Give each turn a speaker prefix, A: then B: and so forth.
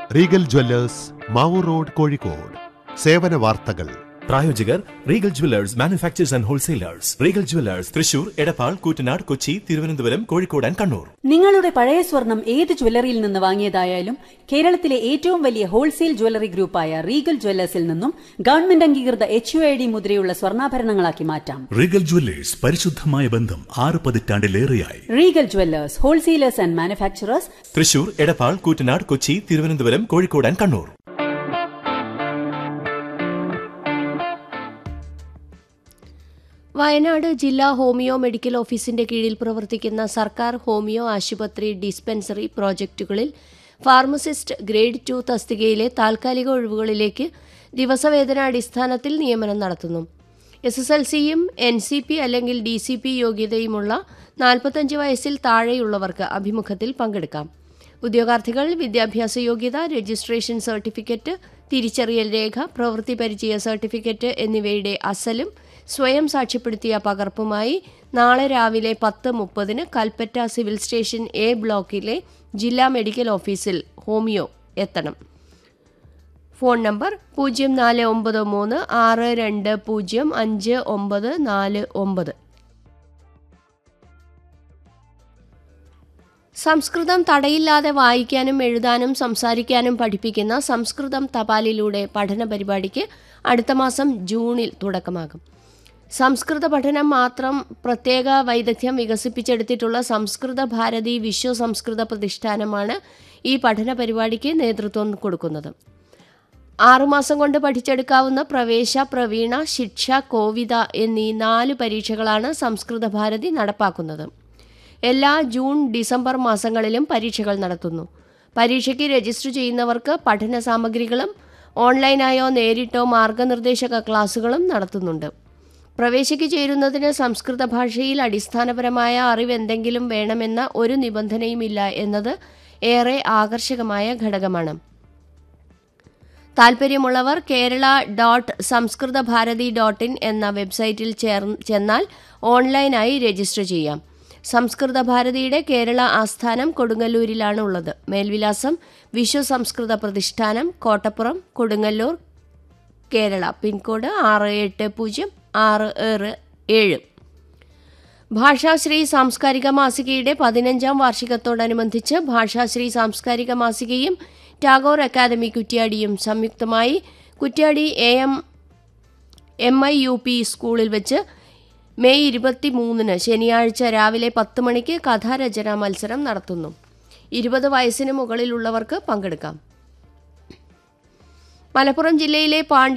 A: Regal jewellers Mavoor road Kozhikode സേവന വാർത്തകൾ
B: പ്രായോജകർ Regal jewellers manufacturers and wholesalers Regal jewellers Thrissur Edappal Koottanad Kochi Thiruvananthapuram Kozhikode and Kannur
C: നിങ്ങളുടെ പഴയ സ്വർണം ഏത് ജ്വല്ലറിയിൽ നിന്ന് വാങ്ങിയതായാലും കേരളത്തിലെ ഏറ്റവും വലിയ ഹോൾസെയിൽ ജ്വല്ലറി ഗ്രൂപ്പായ റീഗൽ ജ്വല്ലേഴ്സിൽ നിന്നും ഗവൺമെന്റ് അംഗീകൃത എച്ച് യു ഐ ഡി മുദ്രയുള്ള സ്വർണ്ണാഭരണങ്ങളാക്കി മാറ്റാം
D: റീഗൽ ജ്വല്ലേഴ്സ് പരിശുദ്ധമായ ബന്ധം ആറ് പതിറ്റാണ്ടിലേറെയായി
C: Regal jewellers wholesalers and manufacturers
B: Thrissur Edappal Koottanad Kochi Thiruvananthapuram Kozhikode and Kannur
E: Wayanad ജില്ലാ ഹോമിയോ മെഡിക്കൽ ഓഫീസിന്റെ കീഴിൽ പ്രവർത്തിക്കുന്ന സർക്കാർ ഹോമിയോ ആശുപത്രി ഡിസ്പെൻസറി പ്രോജക്റ്റുകളിൽ ഫാർമസിസ്റ്റ് ഗ്രേഡ് ടു തസ്തികയിലെ താൽക്കാലിക ഒഴിവുകളിലേക്ക് ദിവസവേതന അടിസ്ഥാനത്തിൽ നിയമനം നടത്തുന്നു എസ് എസ് എൽ സിയും എൻ സി പി അല്ലെങ്കിൽ ഡി സി പി യോഗ്യതയുമുള്ള നാൽപ്പത്തഞ്ച് വയസ്സിൽ താഴെയുള്ളവർക്ക് അഭിമുഖത്തിൽ പങ്കെടുക്കാം ഉദ്യോഗാർത്ഥികൾ വിദ്യാഭ്യാസ യോഗ്യത രജിസ്ട്രേഷൻ സർട്ടിഫിക്കറ്റ് തിരിച്ചറിയൽ രേഖ പ്രവൃത്തി പരിചയ സർട്ടിഫിക്കറ്റ് എന്നിവയുടെ അസലും സ്വയം സാക്ഷ്യപ്പെടുത്തിയ പകർപ്പുമായി നാളെ രാവിലെ പത്ത് മുപ്പതിന് കൽപ്പറ്റ സിവിൽ സ്റ്റേഷൻ എ ബ്ലോക്കിലെ ജില്ലാ മെഡിക്കൽ ഓഫീസിൽ ഹോമിയോ എത്തണം ഫോൺ നമ്പർ പൂജ്യം നാല് ഒമ്പത് മൂന്ന് ആറ് രണ്ട് പൂജ്യം അഞ്ച് ഒമ്പത് നാല് ഒമ്പത് സംസ്കൃതം തടയില്ലാതെ വായിക്കാനും എഴുതാനും സംസാരിക്കാനും പഠിപ്പിക്കുന്ന സംസ്കൃതം തപാലിലൂടെ പഠന പരിപാടിക്ക് അടുത്ത മാസം ജൂണിൽ തുടക്കമാകും സംസ്കൃത പഠനം മാത്രം പ്രത്യേക വൈദഗ്ധ്യം വികസിപ്പിച്ചെടുത്തിട്ടുള്ള സംസ്കൃത ഭാരതി വിശ്വ സംസ്കൃത പ്രതിഷ്ഠാനമാണ് ഈ പഠന പരിപാടിക്ക് നേതൃത്വം കൊടുക്കുന്നത് ആറുമാസം കൊണ്ട് പഠിച്ചെടുക്കാവുന്ന പ്രവേശ പ്രവീണ ശിക്ഷ കോവിത എന്നീ നാല് പരീക്ഷകളാണ് സംസ്കൃത ഭാരതി നടപ്പാക്കുന്നത് എല്ലാ ജൂൺ ഡിസംബർ മാസങ്ങളിലും പരീക്ഷകൾ നടത്തുന്നു പരീക്ഷയ്ക്ക് രജിസ്റ്റർ ചെയ്യുന്നവർക്ക് പഠന സാമഗ്രികളും ഓൺലൈനായോ നേരിട്ടോ മാർഗനിർദ്ദേശക ക്ലാസുകളും നടത്തുന്നുണ്ട് പ്രവേശിക്ക് ചേരുന്നതിന് സംസ്കൃത ഭാഷയിൽ അടിസ്ഥാനപരമായ അറിവ് എന്തെങ്കിലും വേണമെന്ന ഒരു നിബന്ധനയുമില്ല എന്നത് ഏറെ ആകർഷകമായ ഘടകമാണ് താൽപ്പര്യമുള്ളവർ കേരള ഡോട്ട് സംസ്കൃത ഭാരതി ഡോട്ട് ഇൻ എന്ന വെബ്സൈറ്റിൽ ചേർ ചെന്നാൽ ഓൺലൈനായി രജിസ്റ്റർ ചെയ്യാം സംസ്കൃത ഭാരതിയുടെ കേരള ആസ്ഥാനം കൊടുങ്ങല്ലൂരിലാണ് ഉള്ളത് മേൽവിലാസം വിശ്വ സംസ്കൃത പ്രതിഷ്ഠാനം കോട്ടപ്പുറം കൊടുങ്ങല്ലൂർ കേരള പിൻകോഡ് ആറ് എട്ട് പൂജ്യം ആറ് ഏഴ് ഏഴ് ഭാഷാശ്രീ സാംസ്കാരിക മാസികയുടെ പതിനഞ്ചാം വാർഷികത്തോടനുബന്ധിച്ച് ഭാഷാശ്രീ സാംസ്കാരിക മാസികയും ടാഗോർ അക്കാദമി കുറ്റ്യാടിയും സംയുക്തമായി Kuttiadi A M M I U P സ്കൂളിൽ വെച്ച് മെയ് ഇരുപത്തി മൂന്നിന് ശനിയാഴ്ച രാവിലെ പത്ത് മണിക്ക് കഥാരചനാ മത്സരം നടത്തുന്നു ഇരുപത് വയസ്സിന് മുകളിലുള്ളവർക്ക് പങ്കെടുക്കാം മലപ്പുറം ജില്ലയിലെ പാണ്ടി